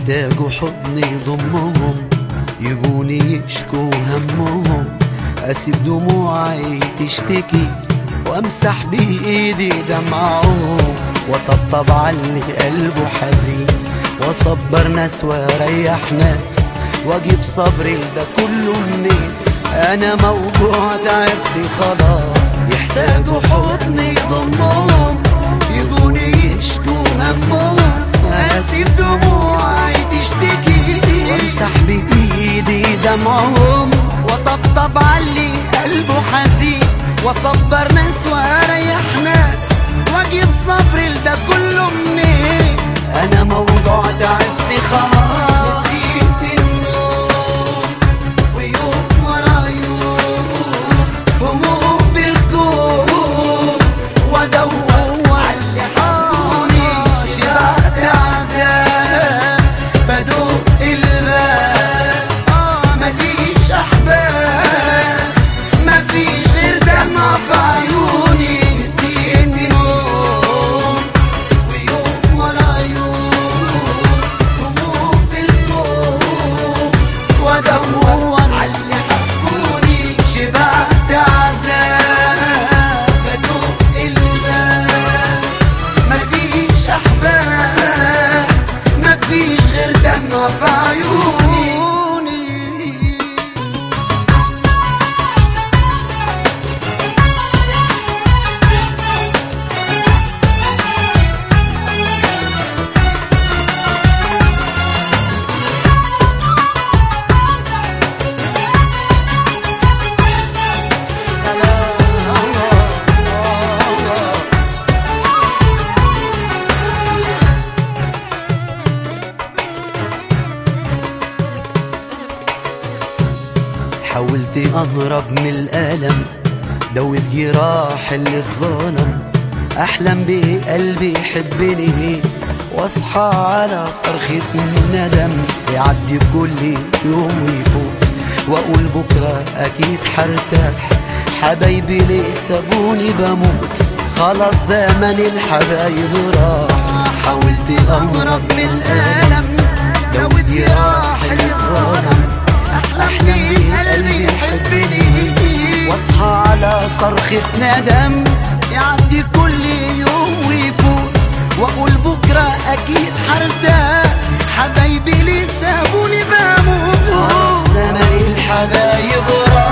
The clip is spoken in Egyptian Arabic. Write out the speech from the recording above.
يحتاجوا حضن يضمهم يجوني يشكوا همهم اسيب دموعي تشتكي وامسح بايدي دمعهم وطبطب على اللي قلبه حزين واصبر ناس واريح ناس واجيب صبري لده كله منين انا موجوع تعبت خلاص يحتاجوا حضن يضمهم يجوني يشكوا همهم اسيب دموعي تشتكي وامسح بايدي دمعهم وطبطب علي قلبه حزين واصبر ناس واريح ناس واجيب صبري لده كله منين انا موضوع تعبت خلاص نسيت النوم ويوم ورا يوم هموم بالكون وادور على اللي حولي شبعت عذاب بدوق الباب آه مفيش احباب مفيش غير دمع في عيوني نسيت نوم ويوم ورا يوم هموم بالكون وادور على اللي حبوني شبعت عذاب بدوق الباب مفيش احباب مفيش غير دمع في عيوني حاولت اهرب من الالم دوت جراح اللي اتظلم احلم بقلبي يحبني واصحى على صرخة ندم يعدي كل يوم ويفوت واقول بكرة اكيد حرتاح حبايبي ليه سابوني بموت خلاص زمن الحبايب راح حاولت اهرب من الالم دوت جراح اللي اتظلم احلم بقلبي يحبني واصحى على صرخة ندم يعدي كل يوم ويفوت واقول بكرة اكيد حرتاح حبايبي ليه سابوني بموت زمن الحبايب راح